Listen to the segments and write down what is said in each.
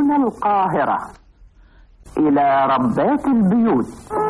من القاهرة إلى ربات البيوت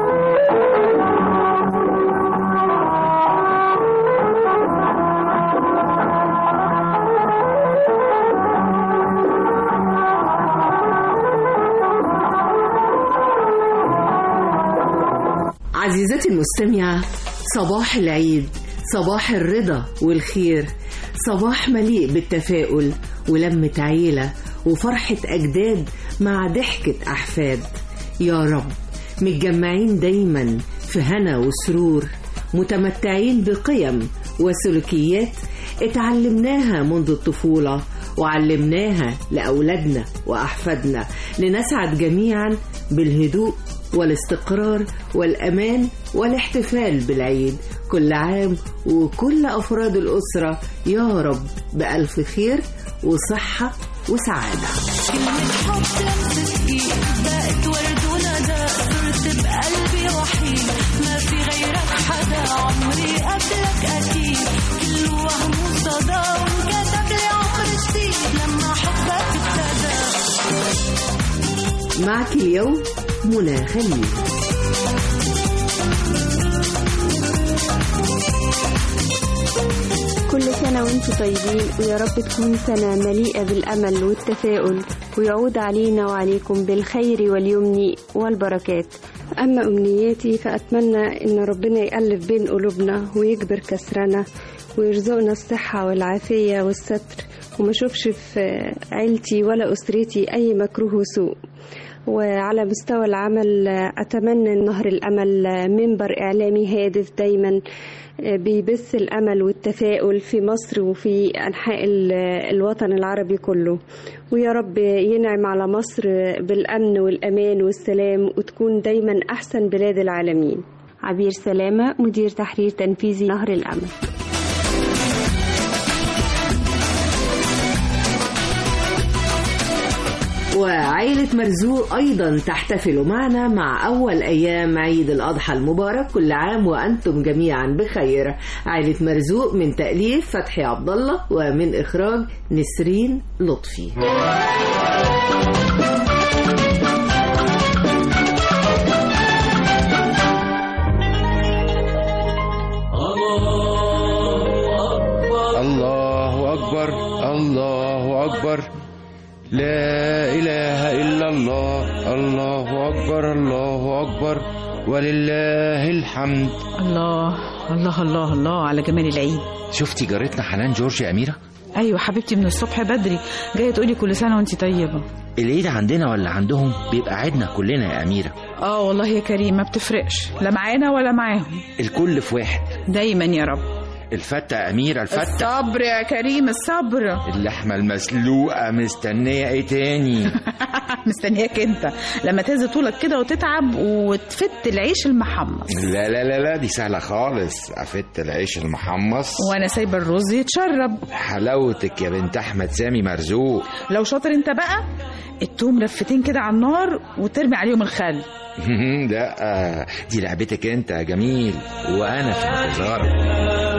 عزيزتي المستمعة صباح العيد صباح الرضا والخير صباح مليء بالتفاؤل ولمة عيلة وفرحة أجداد مع ضحكة أحفاد يا رب متجمعين دايما في هنا وسرور متمتعين بقيم وسلوكيات اتعلمناها منذ الطفولة وعلمناها لأولادنا وأحفادنا لنسعد جميعا بالهدوء والاستقرار والأمان والاحتفال بالعيد كل عام وكل أفراد الأسرة يا رب بألف خير وصحة وسعادة كلمة حب لمست فيك بقت ورد وندى صرت بقلبي وحيد ما في غيرك حدا عمري قبلك أكيد كل وهم وصدى وانكتب لي عمر جديد لما حبك ابتدى معك اليوم منى خليل كل سنة وانتم طيبين ويا رب تكون سنة مليئة بالأمل والتفاؤل ويعود علينا وعليكم بالخير واليمن والبركات أما أمنياتي فأتمنى إن ربنا يألف بين قلوبنا ويجبر كسرنا ويرزقنا الصحة والعافية والستر وما أشوفش في عيلتي ولا أسرتي أي مكروه وسوء وعلى مستوى العمل أتمنى أن نهر الأمل منبر إعلامي هادف دايما بيبث الأمل والتفاؤل في مصر وفي أنحاء ال- الوطن العربي كله ويا رب ينعم على مصر بالأمن والأمان والسلام وتكون دايما أحسن بلاد العالمين عبير سلامة مدير تحرير تنفيذي نهر الأمل وعائلة مرزوق أيضا تحتفل معنا مع أول أيام عيد الأضحى المبارك كل عام وأنتم جميعا بخير عائلة مرزوق من تأليف فتحي عبد الله ومن إخراج نسرين لطفي الله أكبر الله أكبر لا إله إلا الله الله أكبر الله أكبر ولله الحمد الله الله الله الله على جمال العيد شفتي جارتنا حنان جورج يا أميرة؟ ايوه حبيبتي من الصبح بدري جايه تقولي كل سنه وانت طيبه العيد عندنا ولا عندهم بيبقى عيدنا كلنا يا أميرة اه والله يا كريم ما بتفرقش لا معانا ولا معاهم الكل في واحد دايما يا رب الفتة يا أميرة الفتة الصبر يا كريم الصبر اللحمة المسلوقة مستنية ايه تاني مستنياك انت لما تهز طولك كده وتتعب وتفت العيش المحمص لا لا لا لا دي سهلة خالص أفت العيش المحمص وانا سايبه الرز يتشرب حلاوتك يا بنت أحمد سامي مرزوق لو شاطر انت بقى التوم رفتين كده على النار وترمي عليهم الخل لا دي لعبتك انت يا جميل وأنا في انتظارك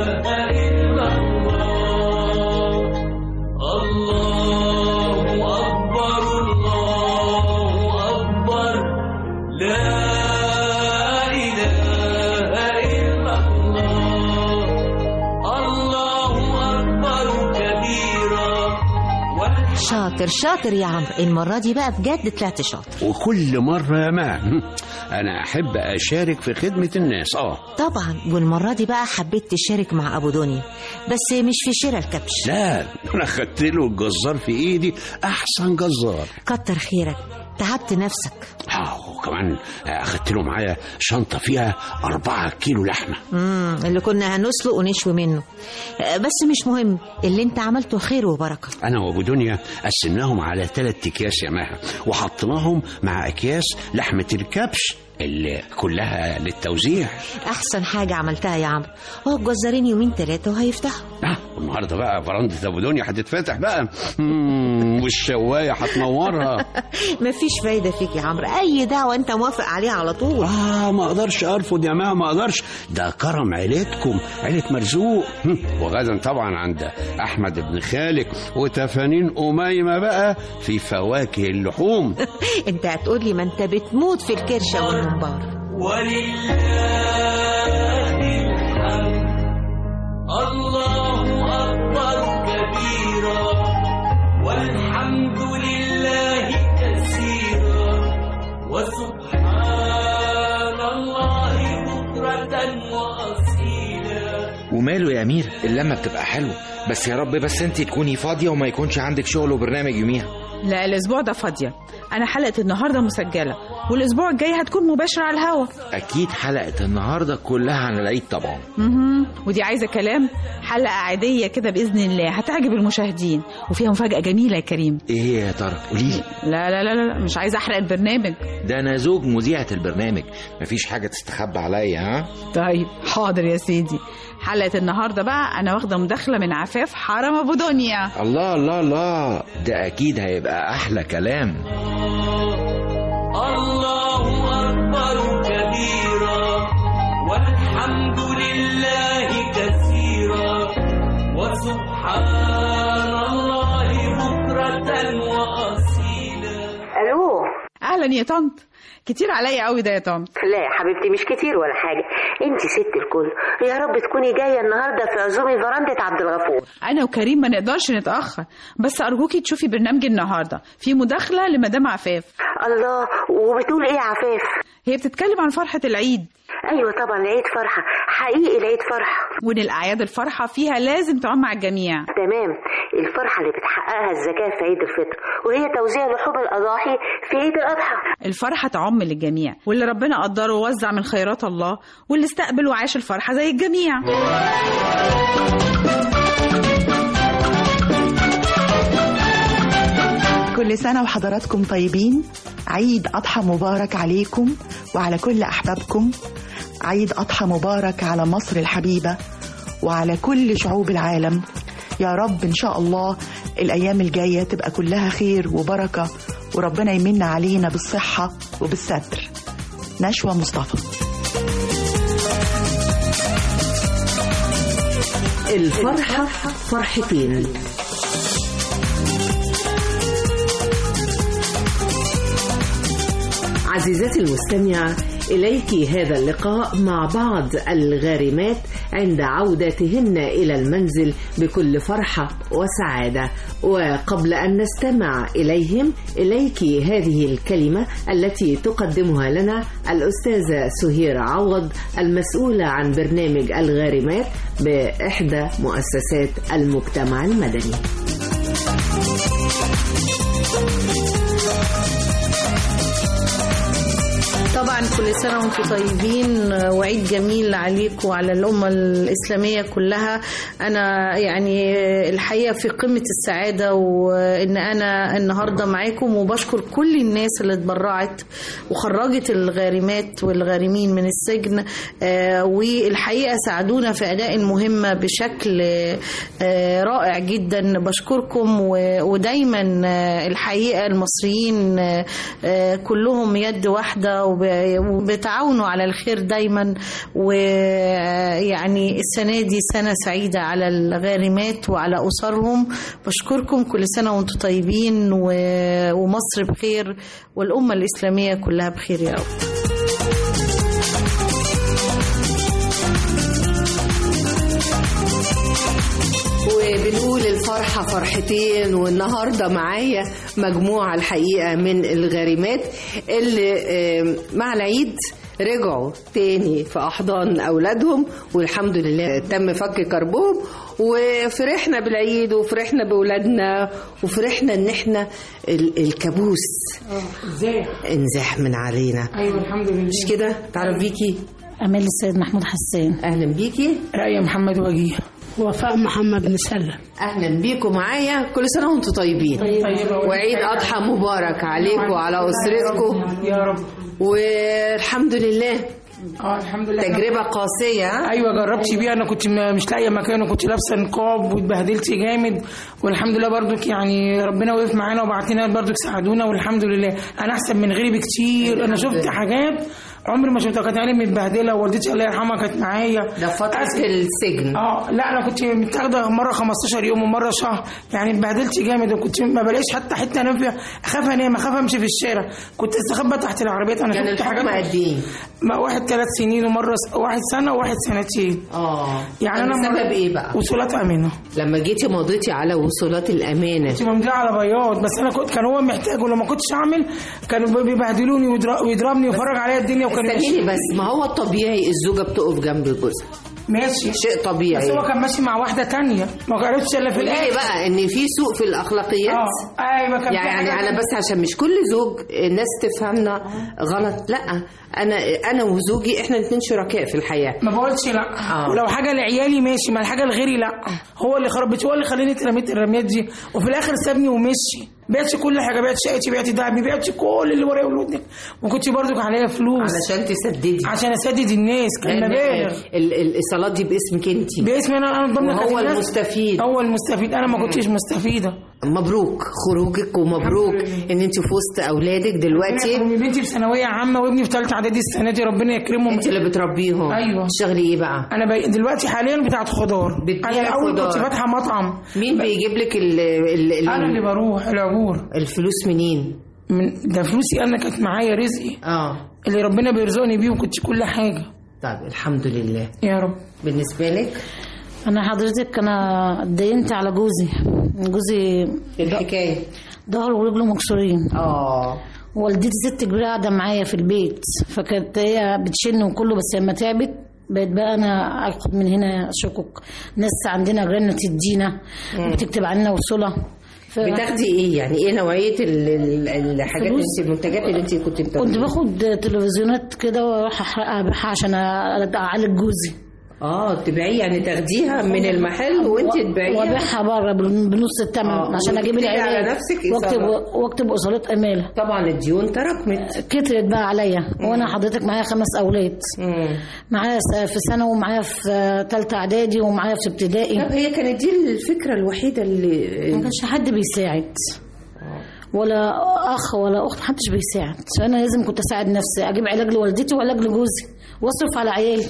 شاطر شاطر يا عمرو المرة دي بقى بجد طلعت شاطر وكل مرة يا مان أنا أحب أشارك في خدمة الناس آه طبعا والمرة دي بقى حبيت تشارك مع أبو دنيا بس مش في شراء الكبش لا أنا خدت له الجزار في إيدي أحسن جزار كتر خيرك تعبت نفسك آه وكمان أخدت له معايا شنطة فيها أربعة كيلو لحمة مم اللي كنا هنسلق ونشوي منه آه، بس مش مهم اللي انت عملته خير وبركة أنا وأبو دنيا قسمناهم على ثلاث أكياس يا ماها وحطيناهم مع أكياس لحمة الكبش اللي كلها للتوزيع احسن حاجه عملتها يا عمرو هو الجزارين يومين ثلاثه وهيفتحوا آه النهارده بقى فرندة ابو دنيا هتتفتح بقى مم، والشوايه هتنورها مفيش فايده فيك يا عمرو اي دعوه انت موافق عليها على طول اه ما اقدرش ارفض يا ما ما اقدرش ده كرم عيلتكم عيله مرزوق هم، وغدا طبعا عند احمد بن خالك وتفانين اميمه بقى في فواكه اللحوم انت هتقول لي ما انت بتموت في الكرشه والممبار الله أكبر كبيرا والحمد لله كثيرا وسبحان الله بكرة وأصيلا وماله يا امير اللمه بتبقى حلوه بس يا رب بس انت تكوني فاضيه وما يكونش عندك شغل وبرنامج يوميها لا الاسبوع ده فاضيه انا حلقه النهارده مسجله والاسبوع الجاي هتكون مباشره على الهوا اكيد حلقه النهارده كلها عن العيد طبعا مهم. ودي عايزه كلام حلقه عاديه كده باذن الله هتعجب المشاهدين وفيها مفاجاه جميله يا كريم ايه هي يا ترى قولي لي لا لا لا لا مش عايزه احرق البرنامج ده انا زوج مذيعه البرنامج مفيش حاجه تستخبى عليا ها طيب حاضر يا سيدي حلقه النهارده بقى انا واخده مداخله من عفاف حرم ابو دنيا الله الله الله ده اكيد هيبقى احلى كلام الله أكبر كبيرا والحمد لله كثيرا وسبحان الله بكرة وأصيلا الو اهلا يا طنط كتير عليا قوي ده يا طنط لا يا حبيبتي مش كتير ولا حاجة انت ست الكل يا رب تكوني جاية النهاردة في عزومة فرندة عبد الغفور انا وكريم ما نقدرش نتاخر بس ارجوكي تشوفي برنامج النهارده في مداخله لمدام عفاف الله وبتقول ايه يا عفاف هي بتتكلم عن فرحه العيد ايوه طبعا العيد فرحة حقيقي العيد فرحة وان الاعياد الفرحه فيها لازم تعم مع الجميع تمام الفرحة اللي بتحققها الزكاة في عيد الفطر وهي توزيع لحوم الأضاحي في عيد الأضحى الفرحه تعم للجميع واللي ربنا قدره ووزع من خيرات الله واللي استقبل وعاش الفرحه زي الجميع كل سنة وحضراتكم طيبين عيد أضحى مبارك عليكم وعلى كل أحبابكم عيد أضحى مبارك على مصر الحبيبة وعلى كل شعوب العالم يا رب إن شاء الله الأيام الجاية تبقى كلها خير وبركة وربنا يمن علينا بالصحة وبالستر نشوى مصطفى الفرحة فرحتين عزيزتي المستمعة إليك هذا اللقاء مع بعض الغارمات عند عودتهن إلى المنزل بكل فرحة وسعادة وقبل أن نستمع إليهم إليك هذه الكلمة التي تقدمها لنا الأستاذة سهير عوض المسؤولة عن برنامج الغارمات بإحدى مؤسسات المجتمع المدني طبعا كل سنة وانتم طيبين وعيد جميل عليك وعلى الأمة الإسلامية كلها أنا يعني الحقيقة في قمة السعادة وإن أنا النهاردة معاكم وبشكر كل الناس اللي اتبرعت وخرجت الغارمات والغارمين من السجن آه، والحقيقة ساعدونا في أداء المهمة بشكل آه، رائع جدا بشكركم و- ودايما آه، الحقيقة المصريين آه، آه، كلهم يد واحدة وب- وبتعاونوا على الخير دايما ويعني السنة دي سنة سعيدة على الغارمات وعلى أسرهم بشكركم كل سنة وانتم طيبين و- ومصر بخير والأمة الإسلامية كلها بخير يا رب وبنقول الفرحة فرحتين والنهاردة معايا مجموعة الحقيقة من الغارمات اللي آم، مع العيد رجعوا تاني في أحضان أولادهم والحمد لله تم فك كربهم وفرحنا بالعيد وفرحنا بأولادنا وفرحنا إن إحنا ال- الكابوس ازاي انزاح من علينا ايوه الحمد لله مش كده تعرف بيكي امال السيد محمود حسان اهلا بيكي رأي محمد وجيه وفاء محمد مسلم اهلا بيكم معايا كل سنه وانتم طيبين طيبة. وعيد اضحى مبارك عليكم وعلى اسرتكم يا رب والحمد لله اه الحمد لله تجربه قاسيه ها؟ ايوه جربت بيها انا كنت م- مش لاقيه مكان وكنت لابسه نقاب واتبهدلت جامد والحمد لله برضك يعني ربنا وقف معانا وبعت لنا برضك ساعدونا والحمد لله انا احسن من غيري بكتير انا شفت حاجات عمري ما شفتها كانت عيني متبهدله ووالدتي الله يرحمها كانت معايا ده فتره السجن اه لا انا كنت متاخده مره 15 يوم ومره شهر يعني اتبهدلت جامد وكنت ما بلاقيش حتى حته انام فيها اخاف انام اخاف امشي في الشارع كنت استخبى تحت العربيات انا كان شفت الحكم حاجات قد ايه؟ ما واحد ثلاث سنين ومره س... واحد سنه وواحد سنتين اه يعني كان انا بسبب ايه بقى؟ وصولات امينه لما جيتي مضيتي على وصولات الامانه كنت ممضيه على بياض بس انا كنت كان هو محتاج ولو ما كنتش اعمل كانوا بيبهدلوني ويضر- ويضربني ويفرج عليا الدنيا وكان استنيني بس ما هو الطبيعي الزوجه بتقف جنب جوزها ماشي شيء طبيعي بس هو كان ماشي مع واحده تانية ما عرفتش الا في قولي لي الاخر بقى ان في سوء في الاخلاقيات اه ايوه كان في يعني حاجات- انا بس عشان مش كل زوج الناس تفهمنا غلط لا انا انا وزوجي احنا الاثنين شركاء في الحياه ما بقولش لا آه. ولو حاجه لعيالي ماشي ما الحاجه لغيري لا هو اللي خربت هو اللي خلاني اترميت الرميات دي وفي الاخر سابني ومشي بعت كل حاجه بعت شقتي بعت دهبي بعت كل اللي ورايا والودني وكنت برضك عليا فلوس علشان تسددي عشان اسدد الناس كان لأن مبالغ ال- ال- الايصالات دي باسمك انت باسمي انا انا ضمن وهو الناس. المستفيد هو المستفيد انا ما كنتش مستفيده مبروك خروجك ومبروك ان انت في وسط اولادك دلوقتي بنتي في ثانويه عامه وابني في ثالثه اعدادي السنه دي ربنا يكرمهم انت اللي بتربيهم ايوه تشتغلي ايه بقى انا بقى دلوقتي حاليا بتاعت خضار انا الاول خضار. كنت فاتحه مطعم مين بيجيب لك ال ال ال انا اللي بروح العبور الفلوس منين من ده فلوسي انا كانت معايا رزقي اه اللي ربنا بيرزقني بيه وكنت كل حاجه طيب الحمد لله يا رب بالنسبه لك انا حضرتك انا اتدينت على جوزي جوزي الحكايه ظهره ورجله مكسورين اه والدتي ست كبيره قاعده معايا في البيت فكانت هي بتشن وكله بس لما تعبت بقيت بقى انا اخد من هنا شكوك ناس عندنا جيراننا تدينا مم. بتكتب علينا وصوله ف... بتاخدي ايه يعني ايه نوعيه ال- ال- الحاجات اللي فلوس. انت المنتجات اللي انت كنت بتاخديها كنت باخد تلفزيونات كده واروح احرقها ابيعها عشان اعالج جوزي اه تبيعيه يعني تاخديها من المحل وانت تبيعيها وابيعها بره بنص الثمن آه، عشان اجيب وتكتبي العلاج على نفسك واكتب إيصالات. واكتب اصالات اماله طبعا الديون تراكمت كترت بقى عليا وانا حضرتك معايا خمس اولاد مم. معايا س- في ثانوي ومعايا في ثالثه اعدادي ومعايا في ابتدائي طب هي كانت دي الفكره الوحيده اللي ما كانش حد بيساعد ولا اخ ولا اخت محدش بيساعد فانا لازم كنت اساعد نفسي اجيب علاج لوالدتي وعلاج لجوزي واصرف على عيالي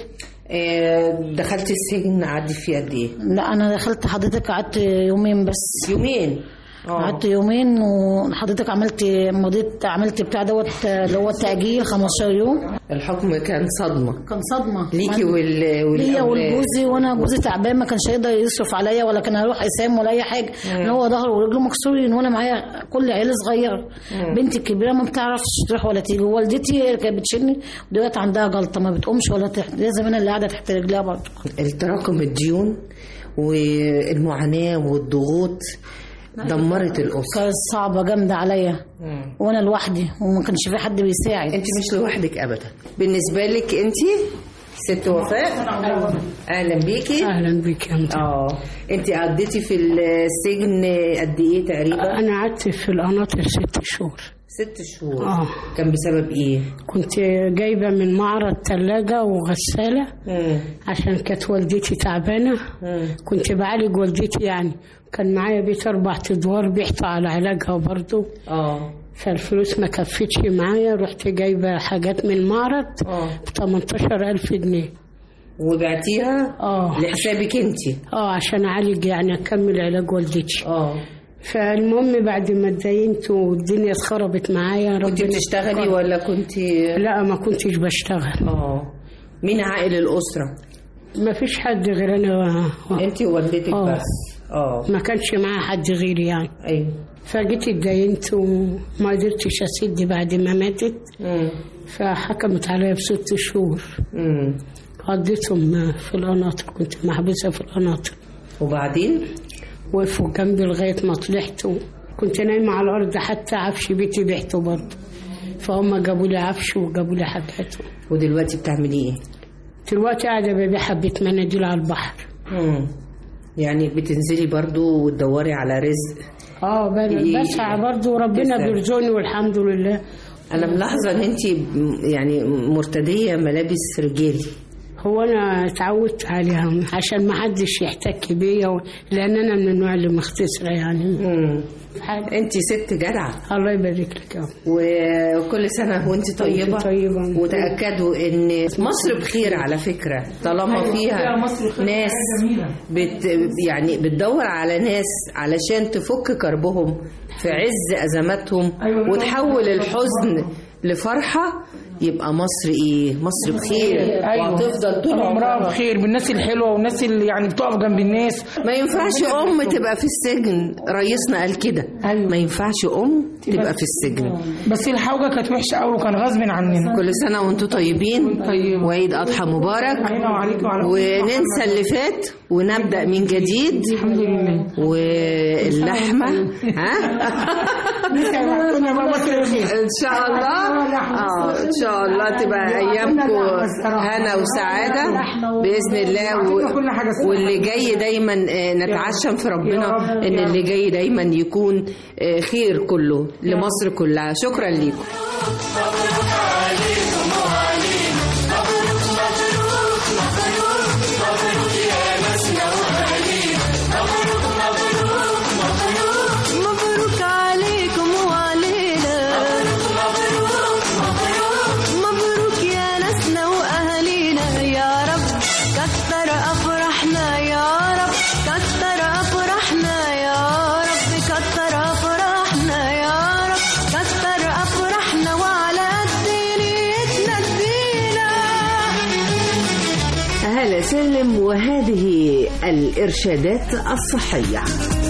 آه، دخلتي السجن قعدتي فيه قد ايه؟ لا انا دخلت حضرتك قعدت يومين بس يومين قعدت يومين وحضرتك عملت مضيت عملت بتاع دوت اللي هو التأجيل 15 يوم الحكم كان صدمه كان صدمة ليكي وال ليا والأولاد. ولجوزي وانا جوزي تعبان ما كانش هيقدر يصرف عليا ولا كان هيروح اسام ولا اي حاجه مم. ان هو ظهره ورجله مكسورين وانا معايا كل عيال صغير مم. بنتي الكبيره ما بتعرفش تروح ولا تيجي والدتي هي اللي كانت بتشيلني ودلوقتي عندها جلطه ما بتقومش ولا تحت لازم انا اللي قاعده تحت رجليها برضه التراكم الديون والمعاناه والضغوط دمرت الاسره كانت صعبه جامده عليا وانا لوحدي وما كانش في حد بيساعد انت مش لوحدك ابدا بالنسبه لك انت ست وفاء اهلا بيكي اهلا بيك يا مدام اه انت قضيتي في السجن قد ايه تقريبا انا قعدت في القناطر ست شهور ست شهور اه كان بسبب ايه كنت جايبه من معرض ثلاجه وغساله عشان كانت والدتي تعبانه كنت بعالج والدتي يعني كان معايا بيت اربع ادوار بيحطوا على علاجها برضه اه فالفلوس ما كفتش معايا رحت جايبه حاجات من المعرض ب 18000 جنيه وبعتيها اه لحسابك انت اه عشان اعالج يعني اكمل علاج والدتي اه فالمهم بعد ما اتدينت والدنيا اتخربت معايا كنت ربنا بتشتغلي ولا كنت لا ما كنتش بشتغل اه مين عائل الاسره ما فيش حد غير انا انت ووالدتك آه. بس اه ما كانش معايا حد غيري يعني ايوه فجيت اتدينت وما قدرتش اسد بعد ما ماتت مم. فحكمت عليا بست شهور مم. قضيتهم في القناطر كنت محبوسه في القناطر وبعدين وقفوا جنبي لغايه ما طلعت كنت نايمه على الارض حتى عفش بيتي بعته برضه فهم جابوا لي عفش وجابوا لي حاجات ودلوقتي بتعملي ايه دلوقتي قاعده ببيع حبه مناديل على البحر مم. يعني بتنزلي برضو وتدوري على رزق اه بل- إيه. بسعى برضه وربنا تسعى. بيرزقني والحمد لله انا ملاحظه ان انت يعني مرتديه ملابس رجالي هو انا اتعودت عليها عشان ما حدش يحتك بيا و... لان انا من النوع اللي مختصره يعني انت ست جدعه الله يبارك لك يا رب. وكل سنه وانت طيبه طيبة. وتاكدوا ان مصر بخير على فكره طالما أيوة، فيها فيها مصر خير، ناس حاجة جميلة. بت يعني بتدور على ناس علشان تفك كربهم في عز ازماتهم أيوة، وتحول الحزن لفرحه يبقى مصر ايه مصر بخير ايوه وهتفضل طول عمرها عمرها بخير بالناس الحلوه والناس اللي يعني بتقف جنب الناس ما ينفعش ام تبقى في السجن رئيسنا قال كده ما ينفعش ام تبقى في السجن بس الحوجه كانت وحشه قوي وكان غصب عننا كل سنه وانتم طيبين وعيد اضحى مبارك علينا وعليكم وعلى وننسى اللي فات ونبدا من جديد الحمد لله واللحمه ها ان شاء الله اه ان شاء الله تبقى ايامكم هنا وسعاده باذن الله و- واللي جاي دايما آه، نتعشم في ربنا ان اللي جاي دايما يكون آه، خير كله لمصر كلها شكرا ليكم مبروك عليكم وعلينا مبروك يا ناسنا واهالينا يا رب كتر افراحنا يا رب كتر افراحنا يا رب كتر افراحنا يا رب كتر افراحنا وعلى قد نيتنا ادينا هلا سالم وهذه الإرشادات الصحية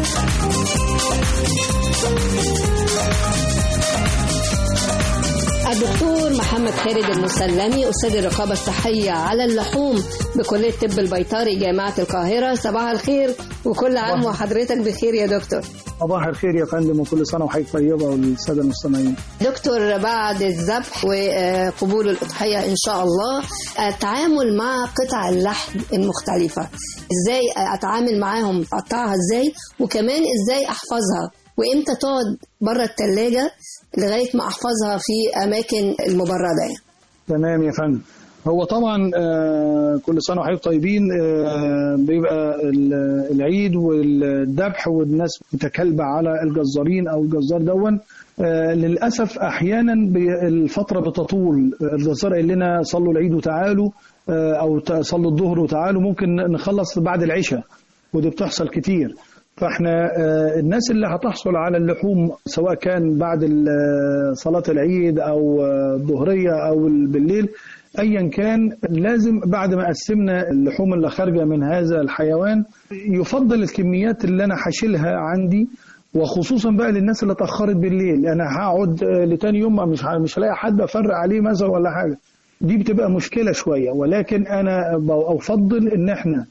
الدكتور محمد خالد المسلمي أستاذ الرقابة الصحية على اللحوم بكلية طب البيطري جامعة القاهرة صباح الخير وكل عام وحضرتك بخير يا دكتور صباح الخير يا فندم وكل سنه وحضرتك طيبه والساده المستمعين دكتور بعد الذبح وقبول الأضحية إن شاء الله التعامل مع قطع اللحم المختلفة إزاي أتعامل معاهم أقطعها إزاي وكمان إزاي أحفظها وإمتى تقعد بره التلاجة لغاية ما أحفظها في أماكن المبردة يعني. تمام يا فندم هو طبعا آه، كل سنه وحضرتك طيبين آه، بيبقى ال- العيد والذبح والناس متكلبه على الجزارين او الجزار دون آه، للاسف احيانا بي- الفتره بتطول الجزار قال لنا صلوا العيد وتعالوا آه، او ت- صلوا الظهر وتعالوا ممكن نخلص بعد العشاء ودي بتحصل كتير فاحنا آه، الناس اللي هتحصل على اللحوم سواء كان بعد ال- صلاة العيد او آه، الظهرية او بالليل ايا كان لازم بعد ما قسمنا اللحوم اللي خارجة من هذا الحيوان يفضل الكميات اللي انا هشيلها عندي وخصوصا بقى للناس اللي اتاخرت بالليل انا هقعد آه، لتاني يوم مش ه- مش هلاقي حد افرق عليه مثلا ولا حاجه دي بتبقى مشكله شويه ولكن انا ب- افضل ان احنا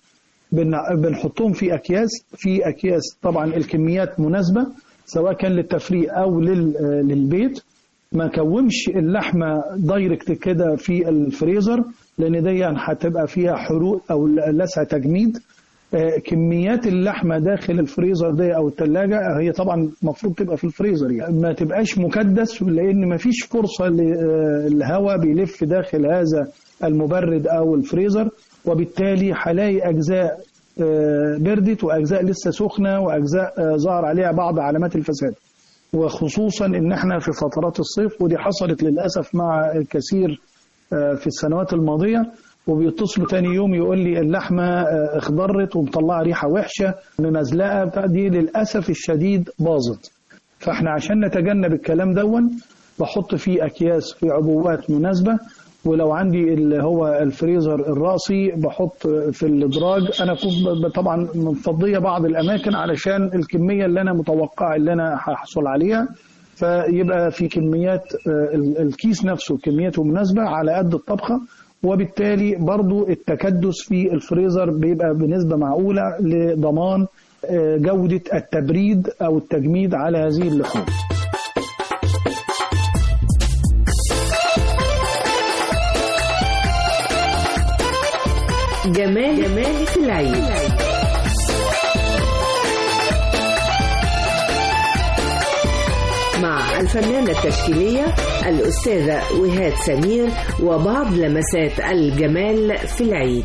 بن- بنحطهم في اكياس في اكياس طبعا الكميات مناسبه سواء كان للتفريق او لل- آه، للبيت ما كومش اللحمه دايركت كده في الفريزر لان دي هتبقى فيها حروق او لسع تجميد آه، كميات اللحمه داخل الفريزر دي او الثلاجه هي طبعا المفروض تبقى في الفريزر يعني ما تبقاش مكدس لان ما فيش فرصه للهواء بيلف داخل هذا المبرد او الفريزر وبالتالي هلاقي اجزاء آه، بردت واجزاء لسه سخنه واجزاء آه، ظهر عليها بعض علامات الفساد وخصوصا ان احنا في فترات الصيف ودي حصلت للاسف مع الكثير آه، في السنوات الماضيه وبيتصلوا تاني يوم يقول لي اللحمه آه، اخضرت ومطلعه ريحه وحشه ممزلقه بتاع دي للاسف الشديد باظت فاحنا عشان نتجنب الكلام دون بحط فيه اكياس في عبوات مناسبه ولو عندي اللي هو الفريزر الراسي بحط في الادراج انا كنت طبعا مفضيه بعض الاماكن علشان الكميه اللي انا متوقع اللي انا هحصل عليها فيبقى في كميات آه، ال- الكيس نفسه كميته مناسبه على قد الطبخه وبالتالي برضو التكدس في الفريزر بيبقى بنسبه معقوله لضمان آه، جوده التبريد او التجميد على هذه اللحوم جمال جمال في العيد الفنانة التشكيلية الأستاذة وهاد سمير وبعض لمسات الجمال في العيد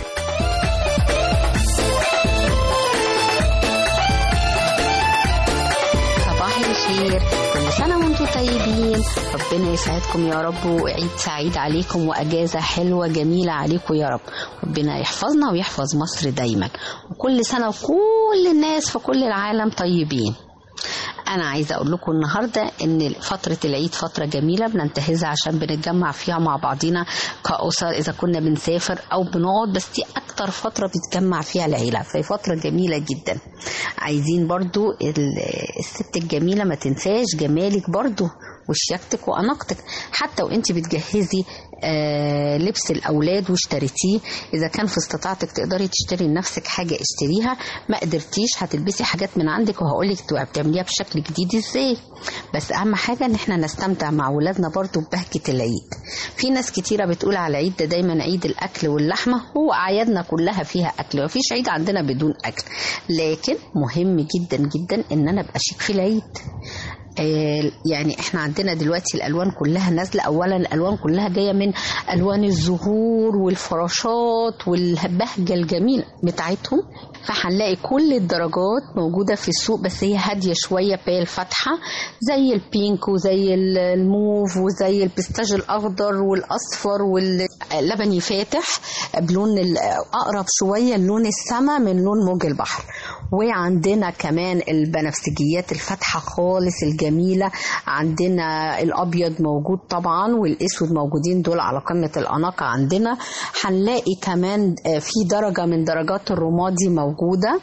صباح الخير كل سنة وانتم طيبين ربنا يسعدكم يا رب وعيد سعيد عليكم وأجازة حلوة جميلة عليكم يا رب ربنا يحفظنا ويحفظ مصر دايما وكل سنة وكل الناس في كل العالم طيبين انا عايزه اقول لكم النهارده ان فتره العيد فتره جميله بننتهزها عشان بنتجمع فيها مع بعضينا كاسر اذا كنا بنسافر او بنقعد بس دي اكتر فتره بتجمع فيها العيله فهي فتره جميله جدا عايزين برضو ال- الست الجميله ما تنساش جمالك برضو وشياكتك واناقتك حتى وانت بتجهزي آه، لبس الاولاد واشتريتيه اذا كان في استطاعتك تقدري تشتري لنفسك حاجه اشتريها ما قدرتيش هتلبسي حاجات من عندك وهقولك تبقى بتعمليها بشكل جديد ازاي بس اهم حاجه ان احنا نستمتع مع ولادنا برضو ببهجه العيد في ناس كتيره بتقول على العيد ده دايما عيد الاكل واللحمه هو اعيادنا كلها فيها اكل مفيش عيد عندنا بدون اكل لكن مهم جدا جدا ان انا ابقى شيك في العيد آه، يعني احنا عندنا دلوقتي الالوان كلها نازله اولا الالوان كلها جايه من الوان الزهور والفراشات والبهجه الجميله بتاعتهم فهنلاقي كل الدرجات موجوده في السوق بس هي هاديه شويه بال فاتحه زي البينك وزي ال- الموف وزي البستاج الاخضر والاصفر واللبني فاتح بلون ال- اقرب شويه للون السما من لون موج البحر وعندنا كمان البنفسجيات الفاتحه خالص الجميله عندنا الابيض موجود طبعا والاسود موجودين دول على قمه الاناقه عندنا هنلاقي كمان آه، في درجه من درجات الرمادي موجوده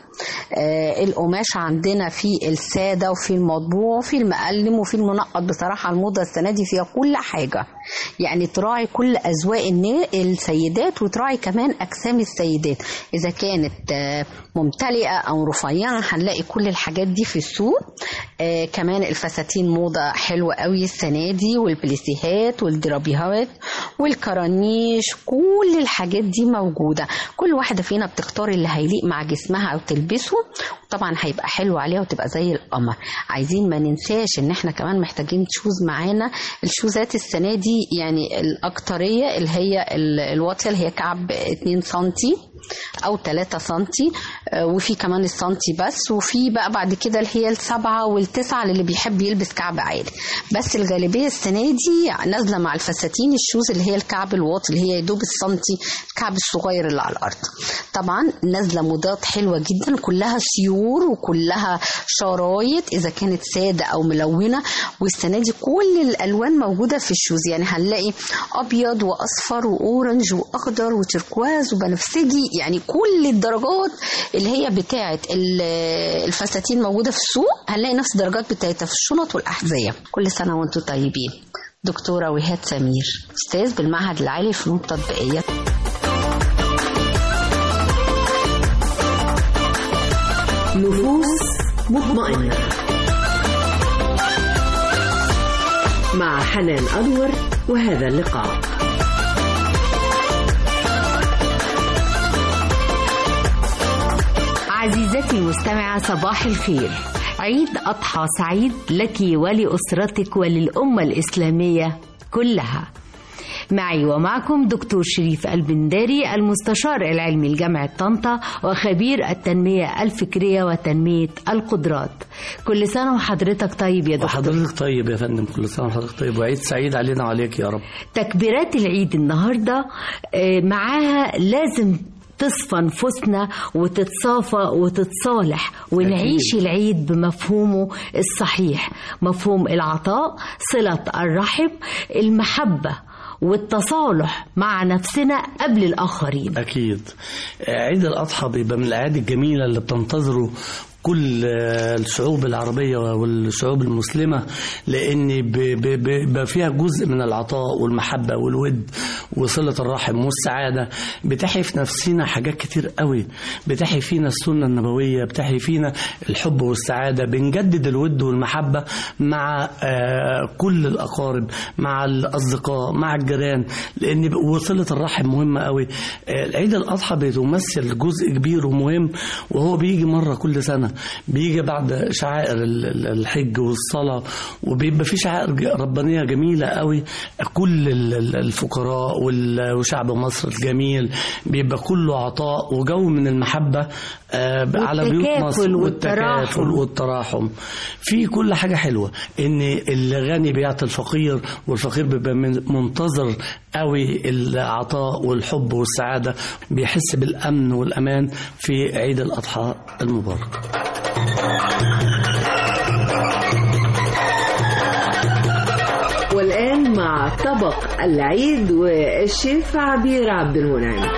آه، القماش عندنا في الساده وفي المطبوع وفي المقلم وفي المنقط بصراحه الموضه السنه دي فيها كل حاجه يعني تراعي كل اذواق النا- السيدات وتراعي كمان اجسام السيدات اذا كانت آه، ممتلئه او رفيعه هنلاقي كل الحاجات دي في السوق آه كمان الفساتين موضه حلوه قوي السنه دي والبليسيهات والدرابيهات والكرانيش كل الحاجات دي موجوده كل واحده فينا بتختار اللي هيليق مع جسمها او تلبسه طبعا هيبقى حلو عليها وتبقى زي القمر عايزين ما ننساش ان احنا كمان محتاجين شوز معانا الشوزات السنه دي يعني الاكتريه اللي هي ال- الواطيه اللي هي كعب 2 سنتي او 3 سنتي آه، وفي كمان السنتي بس وفي بقى بعد كده اللي هي السبعة والتسعة للي بيحب يلبس كعب عالي بس الغالبية السنة دي نازلة مع الفساتين الشوز اللي هي الكعب الواطي اللي هي يا دوب السنتي الكعب الصغير اللي على الأرض طبعا نازلة موضات حلوة جدا كلها سيور وكلها شرايط إذا كانت سادة أو ملونة والسنة دي كل الألوان موجودة في الشوز يعني هنلاقي أبيض وأصفر وأورنج وأخضر وتركواز وبنفسجي يعني كل الدرجات اللي هي بتاعة ال- الفساتين موجودة في السوق هنلاقي نفس الدرجات بتاعتها في الشنط والأحذية كل سنة وانتم طيبين دكتورة وهاد سمير أستاذ بالمعهد العالي للفنون التطبيقية نفوس مطمئنة مع حنان أنور وهذا اللقاء عزيزتي المستمعة صباح الخير عيد أضحى سعيد لك ولأسرتك وللأمة الإسلامية كلها معي ومعكم دكتور شريف البنداري المستشار العلمي لجامعة طنطا وخبير التنمية الفكرية وتنمية القدرات كل سنة وحضرتك طيب يا دكتور وحضرتك طيب يا فندم كل سنه وحضرتك طيب وعيد سعيد علينا وعليك يا رب تكبيرات العيد النهارده آه، معاها لازم تصفى نفوسنا وتتصافى وتتصالح ونعيش العيد بمفهومه الصحيح مفهوم العطاء صلة الرحم المحبة والتصالح مع نفسنا قبل الآخرين اكيد عيد الاضحى بيبقى من الاعياد الجميله اللي بتنتظره كل آه، الشعوب العربية والشعوب المسلمة لأن ب- ب- بيبقى فيها جزء من العطاء والمحبة والود وصلة الرحم والسعادة بتحيي في نفسنا حاجات كتير قوي بتحيي فينا السنة النبوية بتحيي فينا الحب والسعادة بنجدد الود والمحبة مع آه، كل الأقارب مع الأصدقاء مع الجيران لأن ب- وصلة الرحم مهمة قوي آه، العيد الأضحى بيمثل جزء كبير ومهم وهو بيجي مرة كل سنة السنة بيجي بعد شعائر ال- ال- الحج والصلاة وبيبقى في شعائر ج- ربانية جميلة قوي كل ال- ال- الفقراء وال- وشعب مصر الجميل بيبقى كله عطاء وجو من المحبة آه، على بيوت والتكافل مصر والتراحم. والتكافل والتراحم في كل حاجة حلوة ان الغني بيعطي الفقير والفقير بيبقى من- منتظر قوي العطاء والحب والسعادة بيحس بالأمن والأمان في عيد الأضحى المبارك والآن مع طبق العيد والشيف عبير عبد المنعم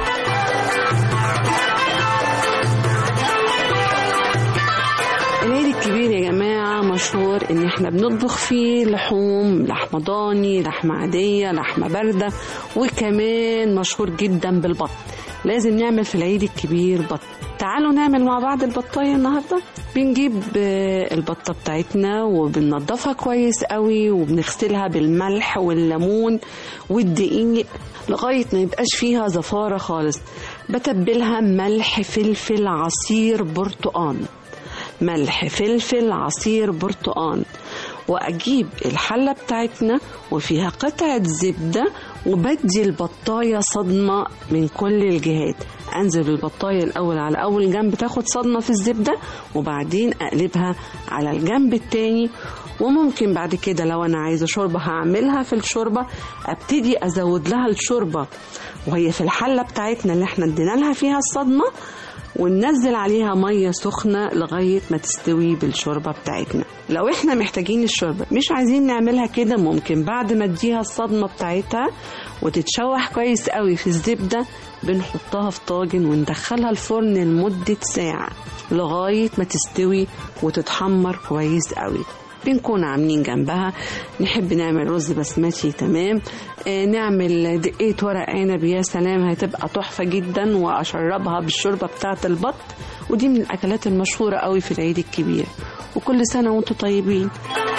العيد الكبير يا جماعة مشهور إن إحنا بنطبخ فيه لحوم لحمة ضاني لحمة عادية لحمة باردة وكمان مشهور جدا بالبط لازم نعمل في العيد الكبير بط تعالوا نعمل مع بعض البطاية النهاردة بنجيب آه، البطة بتاعتنا وبننضفها كويس قوي وبنغسلها بالملح والليمون والدقيق لغاية ما يبقاش فيها زفارة خالص بتبلها ملح فلفل عصير برتقان ملح فلفل عصير برتقان واجيب الحله بتاعتنا وفيها قطعه زبده وبدي البطايه صدمه من كل الجهات انزل البطايه الاول على اول جنب تاخد صدمه في الزبده وبعدين اقلبها على الجنب التاني وممكن بعد كده لو انا عايزه شوربه هعملها في الشوربه ابتدي ازود لها الشوربه وهي في الحله بتاعتنا اللي احنا ادينا لها فيها الصدمه وننزل عليها ميه سخنه لغايه ما تستوي بالشوربه بتاعتنا لو احنا محتاجين الشوربه مش عايزين نعملها كده ممكن بعد ما اديها الصدمه بتاعتها وتتشوح كويس قوي في الزبده بنحطها في طاجن وندخلها الفرن لمده ساعه لغايه ما تستوي وتتحمر كويس قوي بنكون عاملين جنبها نحب نعمل رز بسمتي تمام آه، نعمل دقية ورق عنب يا سلام هتبقى تحفة جدا وأشربها بالشوربة بتاعة البط ودي من الأكلات المشهورة قوي في العيد الكبير وكل سنة وانتم طيبين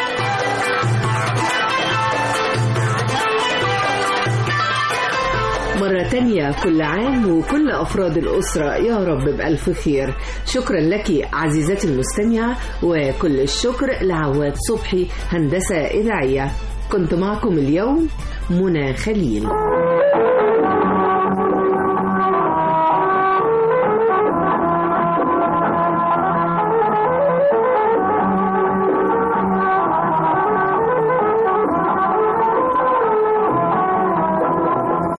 مرة تانية كل عام وكل أفراد الأسرة يا رب بألف خير شكرا لك عزيزتي المستمعة وكل الشكر لعواد صبحي هندسة إذاعية كنت معكم اليوم منى خليل